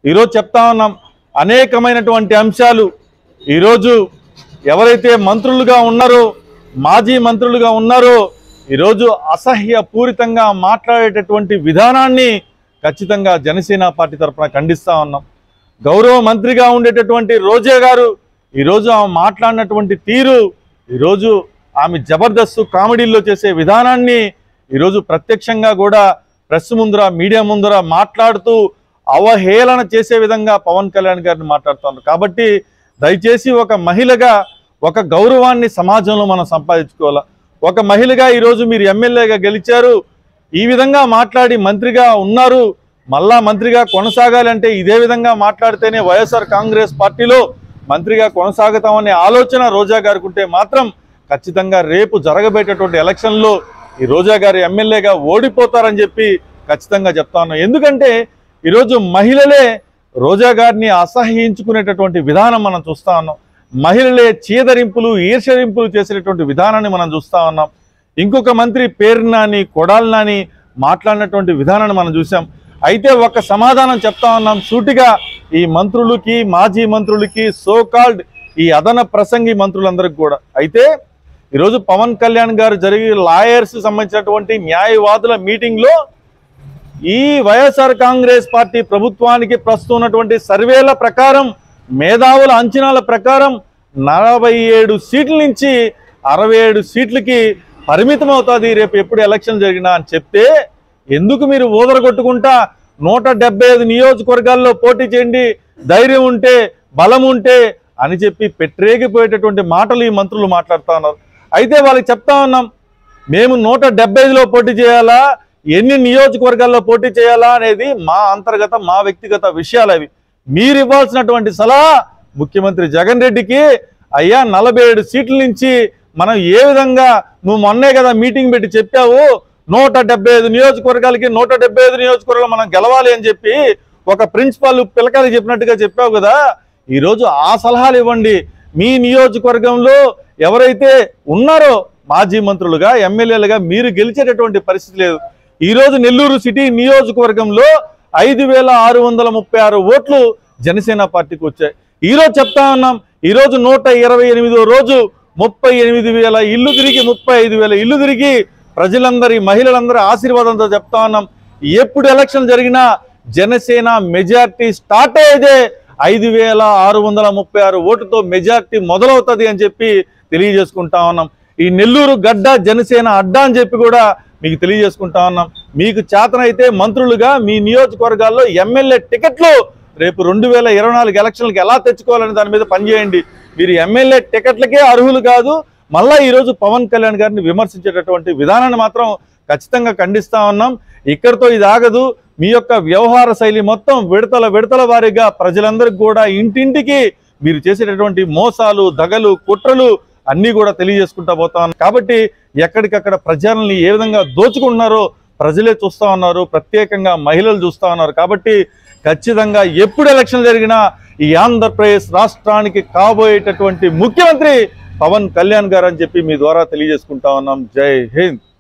ఈరోజు చెప్తా ఉన్నాం అనేకమైనటువంటి అంశాలు ఈరోజు ఎవరైతే మంత్రులుగా ఉన్నారో మాజీ మంత్రులుగా ఉన్నారో ఈరోజు అసహ్యపూరితంగా మాట్లాడేటటువంటి విధానాన్ని ఖచ్చితంగా జనసేన పార్టీ తరఫున ఖండిస్తా ఉన్నాం గౌరవ మంత్రిగా ఉండేటటువంటి రోజా గారు ఈరోజు ఆమె మాట్లాడినటువంటి తీరు ఈరోజు ఆమె జబర్దస్త్ కామెడీల్లో చేసే విధానాన్ని ఈరోజు ప్రత్యక్షంగా కూడా ప్రెస్ ముందర మీడియా ముందర మాట్లాడుతూ అవహేళన చేసే విధంగా పవన్ కళ్యాణ్ గారిని మాట్లాడుతున్నారు కాబట్టి దయచేసి ఒక మహిళగా ఒక గౌరవాన్ని సమాజంలో మనం సంపాదించుకోవాలా ఒక మహిళగా ఈరోజు మీరు ఎమ్మెల్యేగా గెలిచారు ఈ విధంగా మాట్లాడి మంత్రిగా ఉన్నారు మళ్ళా మంత్రిగా కొనసాగాలి అంటే ఇదే విధంగా మాట్లాడితేనే వైఎస్ఆర్ కాంగ్రెస్ పార్టీలో మంత్రిగా కొనసాగుతామనే ఆలోచన రోజా గారికి ఉంటే మాత్రం ఖచ్చితంగా రేపు జరగబోయేటటువంటి ఎలక్షన్లో ఈ రోజా గారు ఎమ్మెల్యేగా ఓడిపోతారని చెప్పి ఖచ్చితంగా చెప్తా ఉన్నాం ఎందుకంటే ఈరోజు మహిళలే రోజా గారిని అసహ్యించుకునేటటువంటి విధానం మనం చూస్తా ఉన్నాం మహిళలే చీదరింపులు ఈర్షరింపులు చేసేటటువంటి విధానాన్ని మనం చూస్తా ఉన్నాం ఇంకొక మంత్రి పేరునాని కొడాలనాని మాట్లాడినటువంటి విధానాన్ని మనం చూసాం అయితే ఒక సమాధానం చెప్తా ఉన్నాం సూటిగా ఈ మంత్రులకి మాజీ మంత్రులకి సో కాల్డ్ ఈ అదన ప్రసంగి మంత్రులందరికీ కూడా అయితే ఈరోజు పవన్ కళ్యాణ్ గారు జరిగి లాయర్స్ సంబంధించినటువంటి న్యాయవాదుల మీటింగ్లో ఈ వైఎస్ఆర్ కాంగ్రెస్ పార్టీ ప్రభుత్వానికి ప్రస్తుతం ఉన్నటువంటి సర్వేల ప్రకారం మేధావుల అంచనాల ప్రకారం నలభై ఏడు సీట్ల నుంచి అరవై ఏడు సీట్లకి పరిమితం అవుతుంది రేపు ఎప్పుడు ఎలక్షన్ జరిగినా అని చెప్తే ఎందుకు మీరు ఊదరగొట్టుకుంటా నూట డెబ్బై ఐదు నియోజకవర్గాల్లో పోటీ చేయండి ధైర్యం ఉంటే బలం ఉంటే అని చెప్పి పెట్టరేగిపోయేటటువంటి మాటలు ఈ మంత్రులు మాట్లాడుతా ఉన్నారు అయితే వాళ్ళకి చెప్తా ఉన్నాం మేము నూట డెబ్బై ఐదులో పోటీ చేయాలా ఎన్ని నియోజకవర్గాల్లో పోటీ చేయాలా అనేది మా అంతర్గత మా వ్యక్తిగత విషయాలు అవి మీరు ఇవ్వాల్సినటువంటి సలహా ముఖ్యమంత్రి జగన్ రెడ్డికి అయ్యా నలభై ఏడు సీట్ల నుంచి మనం ఏ విధంగా నువ్వు మొన్నే కదా మీటింగ్ పెట్టి చెప్పావు నూట డెబ్బై ఐదు నియోజకవర్గాలకి నూట డెబ్బై ఐదు నియోజకవర్గాలు మనం గెలవాలి అని చెప్పి ఒక ప్రిన్సిపాల్ పిల్లకాయలు చెప్పినట్టుగా చెప్పావు కదా ఈరోజు ఆ సలహాలు ఇవ్వండి మీ నియోజకవర్గంలో ఎవరైతే ఉన్నారో మాజీ మంత్రులుగా ఎమ్మెల్యేలుగా మీరు గెలిచేటటువంటి పరిస్థితి లేదు ఈరోజు నెల్లూరు సిటీ నియోజకవర్గంలో ఐదు వేల ఆరు వందల ముప్పై ఆరు ఓట్లు జనసేన పార్టీకి వచ్చాయి ఈరోజు చెప్తా ఉన్నాం ఈరోజు నూట ఇరవై ఎనిమిదో రోజు ముప్పై ఎనిమిది వేల ఇల్లు తిరిగి ముప్పై ఐదు వేల ఇల్లు తిరిగి ప్రజలందరి మహిళలందరి ఆశీర్వాదంతో చెప్తా ఉన్నాం ఎప్పుడు ఎలక్షన్ జరిగినా జనసేన మెజార్టీ స్టార్ట్ అయ్యేదే ఐదు వేల ఆరు వందల ముప్పై ఆరు ఓటుతో మెజార్టీ మొదలవుతుంది అని చెప్పి తెలియజేసుకుంటా ఉన్నాం ఈ నెల్లూరు గడ్డ జనసేన అడ్డా అని చెప్పి కూడా మీకు తెలియజేసుకుంటా ఉన్నాం మీకు చేతనైతే మంత్రులుగా మీ నియోజకవర్గాల్లో ఎమ్మెల్యే టికెట్లు రేపు రెండు వేల ఇరవై నాలుగు ఎలక్షన్లకు ఎలా తెచ్చుకోవాలనే దాని మీద పనిచేయండి మీరు ఎమ్మెల్యే టికెట్లకే అర్హులు కాదు మళ్ళా ఈరోజు పవన్ కళ్యాణ్ గారిని విమర్శించేటటువంటి విధానాన్ని మాత్రం ఖచ్చితంగా ఖండిస్తా ఉన్నాం ఇక్కడితో ఇది ఆగదు మీ యొక్క వ్యవహార శైలి మొత్తం విడతల విడతల వారీగా ప్రజలందరికీ కూడా ఇంటింటికి మీరు చేసేటటువంటి మోసాలు దగలు కుట్రలు అన్నీ కూడా తెలియజేసుకుంటా పోతా ఉన్నాం కాబట్టి ఎక్కడికక్కడ ప్రజల్ని ఏ విధంగా దోచుకుంటున్నారో ప్రజలే చూస్తా ఉన్నారు ప్రత్యేకంగా మహిళలు చూస్తా ఉన్నారు కాబట్టి ఖచ్చితంగా ఎప్పుడు ఎలక్షన్ జరిగినా ఈ ఆంధ్రప్రదేశ్ రాష్ట్రానికి కాబోయేటటువంటి ముఖ్యమంత్రి పవన్ కళ్యాణ్ గారు అని చెప్పి మీ ద్వారా తెలియజేసుకుంటా ఉన్నాం జై హింద్